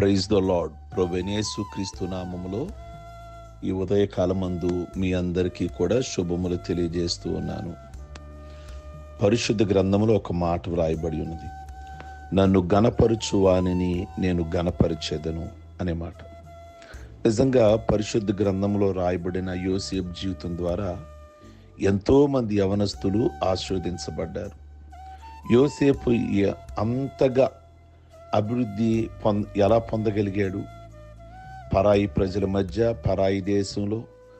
praise the lord ప్రొవెనేసు క్రీస్తు నామములో ఈ ఉదయకాలమందు మీ అందరికీ కూడా శుభములు తెలియజేస్తూ ఉన్నాను పరిశుద్ధ గ్రంథములో ఒక మాట వ్రాయబడి ఉన్నది నన్ను గణపరుచు వానిని నేను గణపరిచేదను అనే మాట నిజంగా పరిశుద్ధ గ్రంథంలో రాయబడిన యోసేఫ్ జీవితం ద్వారా ఎంతోమంది యవనస్తులు ఆశీర్వదించబడ్డారు యోసేపు ఈ- అంతగా అభివృద్ధి పొంద ఎలా పొందగలిగాడు పరాయి ప్రజల మధ్య పరాయి దేశంలో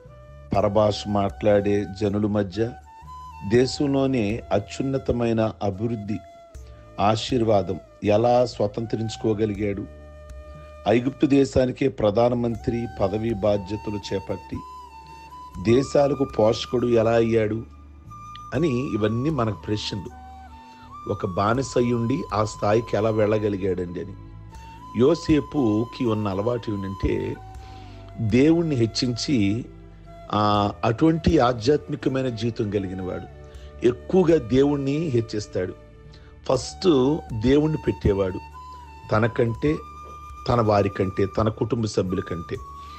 పరభాష మాట్లాడే జనుల మధ్య దేశంలోనే అత్యున్నతమైన అభివృద్ధి ఆశీర్వాదం ఎలా స్వతంత్రించుకోగలిగాడు ఐగుప్తు దేశానికే ప్రధానమంత్రి పదవి బాధ్యతలు చేపట్టి దేశాలకు పోషకుడు ఎలా అయ్యాడు అని ఇవన్నీ మనకు ప్రశ్నలు ఒక బానిస అయ్యుండి ఆ స్థాయికి ఎలా వెళ్ళగలిగాడండి అని యోసేపుకి ఉన్న అలవాటు ఏంటంటే దేవుణ్ణి హెచ్చించి ఆ, అటువంటి ఆధ్యాత్మికమైన జీవితం కలిగిన వాడు ఎక్కువగా దేవుణ్ణి హెచ్చిస్తాడు ఫస్ట్ దేవుణ్ణి పెట్టేవాడు తనకంటే తన వారి కంటే తన కుటుంబ సభ్యుల కంటే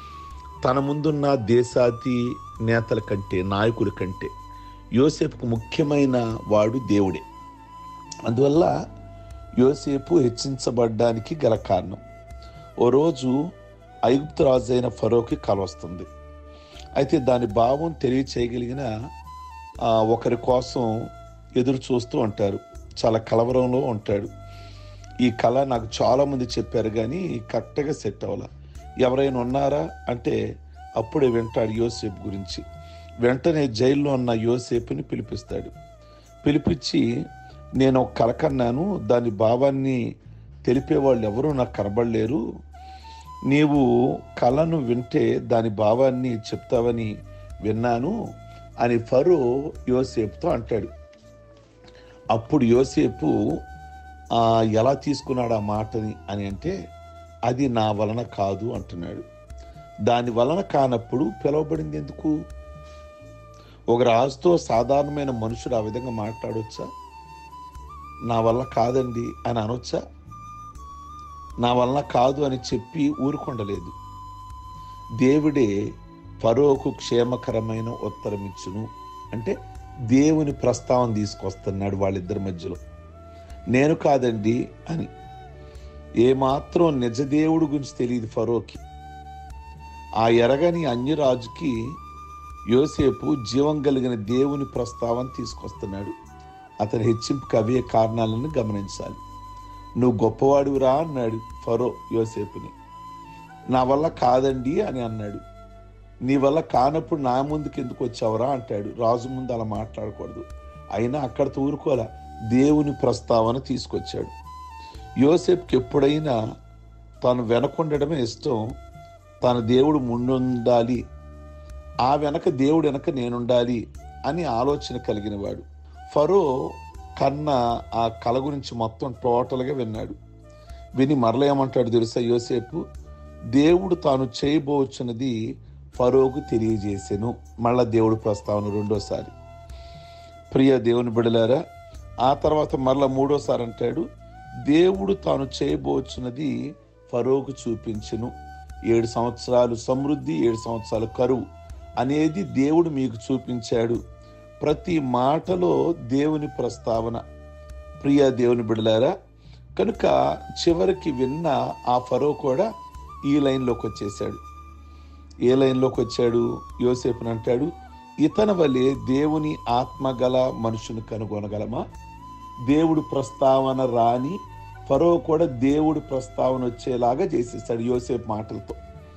తన ముందున్న దేశాది నేతల కంటే నాయకుల కంటే యోసేపుకు ముఖ్యమైన వాడు దేవుడే అందువల్ల యోసేపు హెచ్చించబడ్డానికి గల కారణం ఓ రోజు ఐగుప్తు రాజు అయిన ఫరోకి కల వస్తుంది అయితే దాని భావం తెలియచేయగలిగిన ఆ, ఒకరి కోసం ఎదురు చూస్తూ ఉంటారు చాలా కలవరంలో ఉంటాడు ఈ కళ నాకు చాలా మంది చెప్పారు కానీ కరెక్ట్గా సెట్ అవ్వాల ఎవరైనా ఉన్నారా అంటే అప్పుడే వింటాడు యోసేపు గురించి వెంటనే జైల్లో ఉన్న యోసేపుని పిలిపిస్తాడు పిలిపించి నేను ఒక కల కన్నాను దాని భావాన్ని తెలిపేవాళ్ళు ఎవరూ నాకు కనబడలేరు నీవు కళను వింటే దాని భావాన్ని చెప్తావని విన్నాను అని ఫరో యోసేపుతో అంటాడు అప్పుడు యోసేపు "ఆ, ఎలా తీసుకున్నాడు ఆ మాటని అని అంటే అది నా వలన కాదు అంటున్నాడు దాని వలన కానప్పుడు పిలువబడింది ఎందుకు ఒక రాజుతో సాధారణమైన మనుషుడు ఆ విధంగా మాట్లాడొచ్చా నా వల్ల కాదండి అని అనొచ్చా నా వలన కాదు అని చెప్పి ఊరుకొండలేదు దేవుడే ఫరోకు క్షేమకరమైన ఉత్తరం ఇచ్చును అంటే దేవుని ప్రస్తావన తీసుకొస్తున్నాడు వాళ్ళిద్దరి మధ్యలో నేను కాదండి అని ఏమాత్రం నిజ దేవుడు గురించి తెలియదు ఫరోకి ఆ ఎరగని అన్యరాజుకి యోసేపు జీవం కలిగిన దేవుని ప్రస్తావన తీసుకొస్తున్నాడు అతని హెచ్చింపుకి అవే కారణాలను గమనించాలి నువ్వు గొప్పవాడివిరా అన్నాడు ఫరో యోసేపుని నా వల్ల కాదండి అని అన్నాడు నీ వల్ల కానప్పుడు నా ముందుకు ఎందుకు వచ్చావురా అంటాడు రాజు ముందు అలా మాట్లాడకూడదు అయినా అక్కడితో ఊరుకోలే దేవుని ప్రస్తావన తీసుకొచ్చాడు యోసేపుకి ఎప్పుడైనా తాను వెనకుండడమే ఇష్టం తన దేవుడు ముందుండాలి ఆ వెనక దేవుడు వెనక నేనుండాలి అని ఆలోచన కలిగిన వాడు ఫరో కన్న ఆ కళ గురించి మొత్తం టోటల్గా విన్నాడు విని మరల ఏమంటాడు తెలుసా యోసేపు దేవుడు తాను చేయబోచున్నది ఫరోకు తెలియజేసెను మళ్ళా దేవుడు ప్రస్తావన రెండోసారి ప్రియ దేవుని బిడలారా ఆ తర్వాత మరలా మూడోసారి అంటాడు దేవుడు తాను చేయబోచున్నది ఫరోకు చూపించెను ఏడు సంవత్సరాలు సమృద్ధి ఏడు సంవత్సరాలు కరువు అనేది దేవుడు మీకు చూపించాడు ప్రతి మాటలో దేవుని ప్రస్తావన ప్రియ దేవుని బిడలారా కనుక చివరికి విన్న ఆ ఫరో కూడా ఈ లైన్లోకి వచ్చేసాడు ఏ లైన్లోకి వచ్చాడు యోసేపుని అంటాడు ఇతని వలె దేవుని ఆత్మ గల మనుషుని కనుగొనగలమా దేవుడు ప్రస్తావన రాని ఫరో కూడా దేవుడు ప్రస్తావన వచ్చేలాగా చేసేసాడు యోసేపు మాటలతో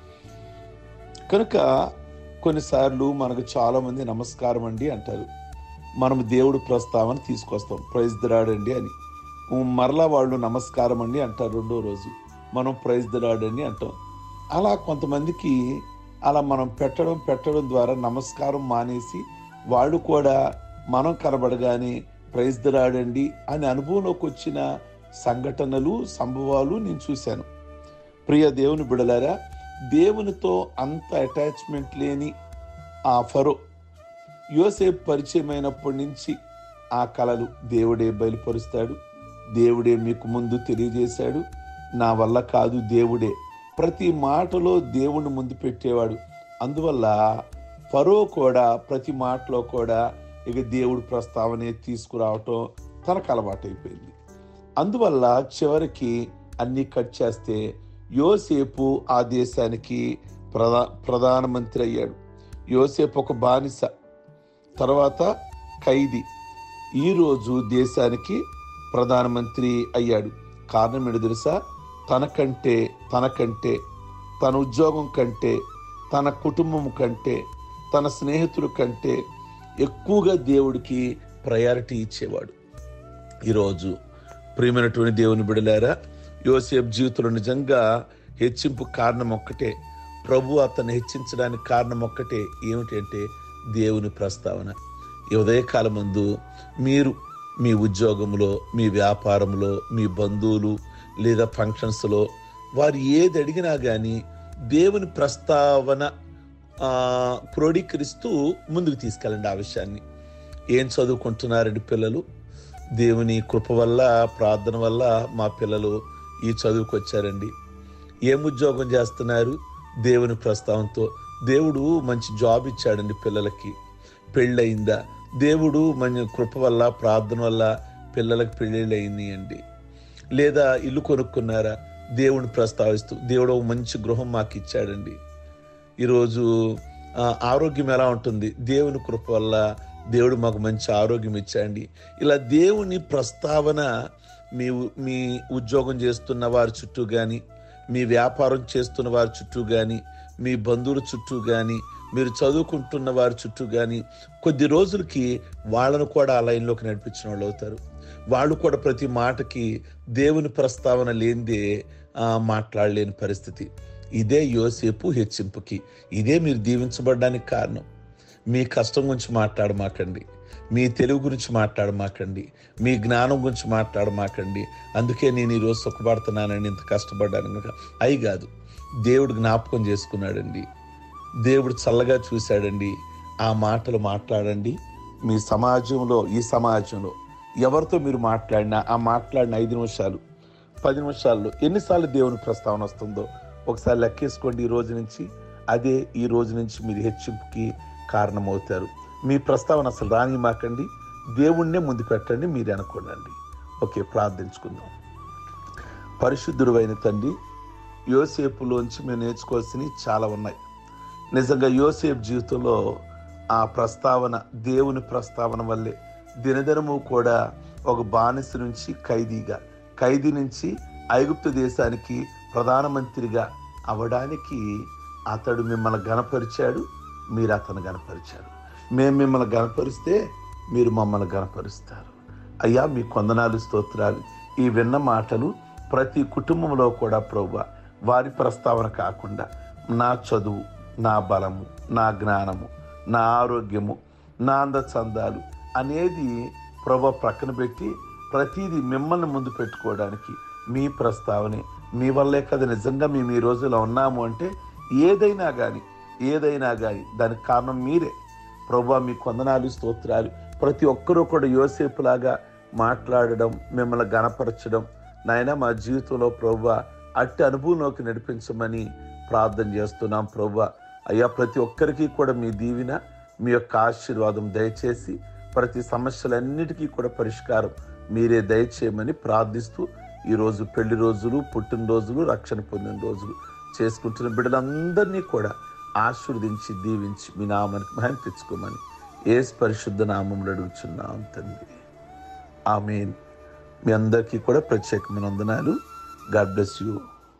కనుక కొన్నిసార్లు మనకు చాలా మంది నమస్కారం అండి అంటారు మనం దేవుడు ప్రస్తావన తీసుకొస్తాం ప్రైజ్ దిరాడండి అని ఉమ్, మరలా వాళ్ళు నమస్కారం అండి అంటారు రెండో రోజు మనం ప్రైజ్ దిరాడండి అంటాం అలా కొంతమందికి అలా మనం పెట్టడం పెట్టడం ద్వారా నమస్కారం మానేసి వాళ్ళు కూడా మనం కనబడగానే ప్రైజ్ దిరాడండి అని అనుభవంలోకి వచ్చిన సంఘటనలు సంభవాలు నేను చూశాను ప్రియ దేవుని బిడలారా దేవునితో అంత అటాచ్మెంట్ లేని ఆ ఫరో యోసేపు పరిచయం అయినప్పటి నుంచి ఆ కళలు దేవుడే బయలుపరుస్తాడు దేవుడే మీకు ముందు తెలియజేశాడు నా వల్ల కాదు దేవుడే ప్రతి మాటలో దేవుణ్ణి ముందు పెట్టేవాడు అందువల్ల ఫరో కూడా ప్రతి మాటలో కూడా ఇక దేవుడి ప్రస్తావనే తీసుకురావటం తనకు అలవాటైపోయింది అందువల్ల చివరికి అన్ని కట్ చేస్తే యోసేపు ఆ దేశానికి ప్రధా ప్రధానమంత్రి అయ్యాడు యోసేపు ఒక బానిస తర్వాత ఖైదీ ఈరోజు దేశానికి ప్రధానమంత్రి అయ్యాడు కారణం ఏంటో తెలుసా తనకంటే తనకంటే తన ఉద్యోగం కంటే తన కుటుంబం కంటే తన స్నేహితుల కంటే ఎక్కువగా దేవుడికి ప్రయారిటీ ఇచ్చేవాడు ఈరోజు ప్రియమైనటువంటి దేవుని బిడలారా యోసేపు జీవితంలో నిజంగా హెచ్చింపు కారణం ఒక్కటే ప్రభు అతన్ని హెచ్చించడానికి కారణం ఒక్కటే ఏమిటంటే దేవుని ప్రస్తావన ఈ ఉదయకాలం ముందు మీరు మీ ఉద్యోగంలో మీ వ్యాపారంలో మీ బంధువులు లేదా ఫంక్షన్స్లో వారు ఏది అడిగినా కానీ దేవుని ప్రస్తావన ఆ, క్రోడీకరిస్తూ ముందుకు తీసుకెళ్ళండి ఆ విషయాన్ని ఏం చదువుకుంటున్నారండి పిల్లలు దేవుని కృప వల్ల ప్రార్థన వల్ల మా పిల్లలు ఈ చదువుకు వచ్చారండి ఏం ఉద్యోగం చేస్తున్నారు దేవుని ప్రస్తావనతో దేవుడు మంచి జాబ్ ఇచ్చాడండి పిల్లలకి పెళ్ళయిందా దేవుడు మన కృప వల్ల ప్రార్థన వల్ల పిల్లలకు పెళ్ళిళ్ళు అయింది అండి లేదా ఇల్లు కొనుక్కున్నారా దేవుని ప్రస్తావిస్తూ దేవుడు ఒక మంచి గృహం మాకు ఇచ్చాడండి ఈరోజు ఆ, ఆరోగ్యం ఎలా ఉంటుంది దేవుని కృప వల్ల దేవుడు మాకు మంచి ఆరోగ్యం ఇచ్చాడండి ఇలా దేవుని ప్రస్తావన మీ ఉ- మీ ఉద్యోగం చేస్తున్న వారి చుట్టూ కానీ మీ వ్యాపారం చేస్తున్న వారి చుట్టూ కానీ మీ బంధువుల చుట్టూ కానీ మీరు చదువుకుంటున్న వారి చుట్టూ కానీ కొద్ది రోజులకి వాళ్ళను కూడా ఆ లైన్లోకి నడిపించిన వాళ్ళు అవుతారు వాళ్ళు కూడా ప్రతి మాటకి దేవుని ప్రస్తావన లేనిదే ఆ, మాట్లాడలేని పరిస్థితి ఇదే యోసేపు హెచ్చింపుకి ఇదే మీరు దీవించబడడానికి కారణం మీ కష్టం గురించి మాట్లాడమాకండి మీ తెలుగు గురించి మాట్లాడమాకండి మీ జ్ఞానం గురించి మాట్లాడమాకండి అందుకే నేను ఈరోజు సుఖపడుతున్నానని ఇంత కష్టపడ్డాను కనుక అయి కాదు దేవుడు జ్ఞాపకం చేసుకున్నాడండి దేవుడు చల్లగా చూశాడండి ఆ మాటలు మాట్లాడండి మీ సమాజంలో ఈ సమాజంలో ఎవరితో మీరు మాట్లాడినా ఆ మాట్లాడిన ఐదు నిమిషాలు పది నిమిషాల్లో ఎన్నిసార్లు దేవుని ప్రస్తావన వస్తుందో ఒకసారి లెక్కేసుకోండి ఈ రోజు నుంచి అదే ఈ రోజు నుంచి మీరు హెచ్చింపుకి కారణమవుతారు మీ ప్రస్తావన అసలు రాని మాకండి దేవుణ్ణే ముందు పెట్టండి మీరు అనుకోండి ఓకే ప్రార్థించుకుందాం పరిశుద్ధుడు అయిన తండ్రి యోసేపులోంచి మేము నేర్చుకోవాల్సినవి చాలా ఉన్నాయి నిజంగా యోసేపు జీవితంలో ఆ ప్రస్తావన దేవుని ప్రస్తావన వల్లే దినదినము కూడా ఒక బానిస నుంచి ఖైదీగా ఖైదీ నుంచి ఐగుప్తు దేశానికి ప్రధానమంత్రిగా అవడానికి అతడు మిమ్మల్ని గనపరిచాడు మీరు అతను గనపరిచారు మేము మిమ్మల్ని గనపరిస్తే మీరు మమ్మల్ని గనపరుస్తారు అయ్యా మీ కొందనాలు స్తోత్రాలు ఈ విన్న మాటలు ప్రతి కుటుంబంలో కూడా ప్రభు వారి ప్రస్తావన కాకుండా నా చదువు నా బలము నా జ్ఞానము నా ఆరోగ్యము నా అందచందాలు అనేది ప్రభు ప్రక్కన పెట్టి ప్రతిదీ మిమ్మల్ని ముందు పెట్టుకోవడానికి మీ ప్రస్తావనే మీ వల్లే కదా నిజంగా మేము ఈ రోజులో ఉన్నాము అంటే ఏదైనా కానీ ఏదైనా కానీ దానికి కారణం మీరే ప్రభు మీ కొందనాలు స్తోత్రాలు ప్రతి ఒక్కరూ కూడా యోసేపులాగా మాట్లాడడం మిమ్మల్ని గణపరచడం నాయన మా జీవితంలో ప్రభు అట్టి అనుభవంలోకి నడిపించమని ప్రార్థన చేస్తున్నాం ప్రభు అయ్యా ప్రతి ఒక్కరికి కూడా మీ దీవెన మీ యొక్క ఆశీర్వాదం దయచేసి ప్రతి సమస్యలన్నిటికీ కూడా పరిష్కారం మీరే దయచేయమని ప్రార్థిస్తూ ఈరోజు పెళ్లి రోజులు పుట్టినరోజులు రక్షణ పొందిన రోజులు చేసుకుంటున్న బిడ్డలందరినీ కూడా ఆశీర్వదించి దీవించి మీ నామానికి మహిమ తెచ్చుకోమని ఏ పరిశుద్ధ నామంలో అడుగుచున్నాం తండ్రి ఆమెన్ మీ అందరికీ కూడా ప్రత్యేకమైన వందనాలు గాడ్ బ్లెస్ యూ